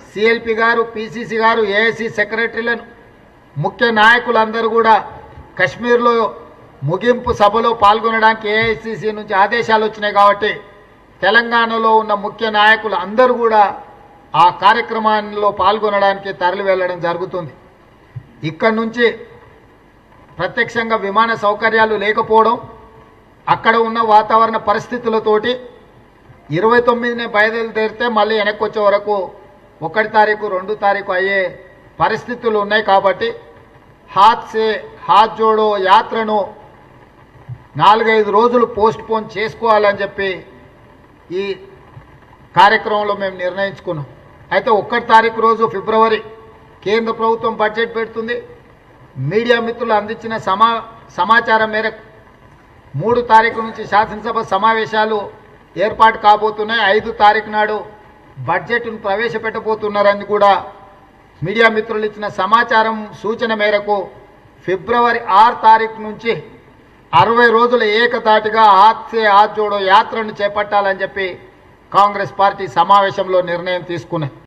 CLP గారు PCC గారు AIC సెక్రటరీలను ముఖ్య నాయకులందరూ కూడా కశ్మీర్లో ముగింపు సభలో పాల్గొనడానికి ఏఐసిసి నుంచి ఆదేశాలు వచ్చినాయి కాబట్టి తెలంగాణలో ఉన్న ముఖ్య నాయకులు అందరూ కూడా ఆ కార్యక్రమాల్లో పాల్గొనడానికి తరలి వెళ్ళడం జరుగుతుంది ఇక్కడి నుంచి ప్రత్యక్షంగా విమాన సౌకర్యాలు లేకపోవడం అక్కడ ఉన్న వాతావరణ పరిస్థితులతోటి ఇరవై తొమ్మిదినే బయలుదేరితే మళ్ళీ వెనక్కి వచ్చే వరకు ఒకటి తారీఖు రెండు తారీఖు అయ్యే పరిస్థితులు ఉన్నాయి కాబట్టి హాత్ సే హాత్ జోడో యాత్రను నాలుగైదు రోజులు పోస్ట్ పోన్ చేసుకోవాలని చెప్పి ఈ కార్యక్రమంలో మేము నిర్ణయించుకున్నాం అయితే ఒక్కటి తారీఖు రోజు ఫిబ్రవరి కేంద్ర ప్రభుత్వం బడ్జెట్ పెడుతుంది మీడియా మిత్రులు అందించిన సమా సమాచారం మేరకు మూడు తారీఖు నుంచి శాసనసభ సమావేశాలు ఏర్పాటు కాబోతున్నాయి ఐదు తారీఖు నాడు బడ్జెట్ను ప్రవేశపెట్టబోతున్నారని కూడా మీడియా మిత్రులు ఇచ్చిన సమాచారం సూచన మేరకు ఫిబ్రవరి ఆరు తారీఖు నుంచి అరవై రోజుల ఏకతాటిగా హాత్సే హాత్ జోడో యాత్రను చేపట్టాలని చెప్పి కాంగ్రెస్ పార్టీ సమావేశంలో నిర్ణయం తీసుకున్నది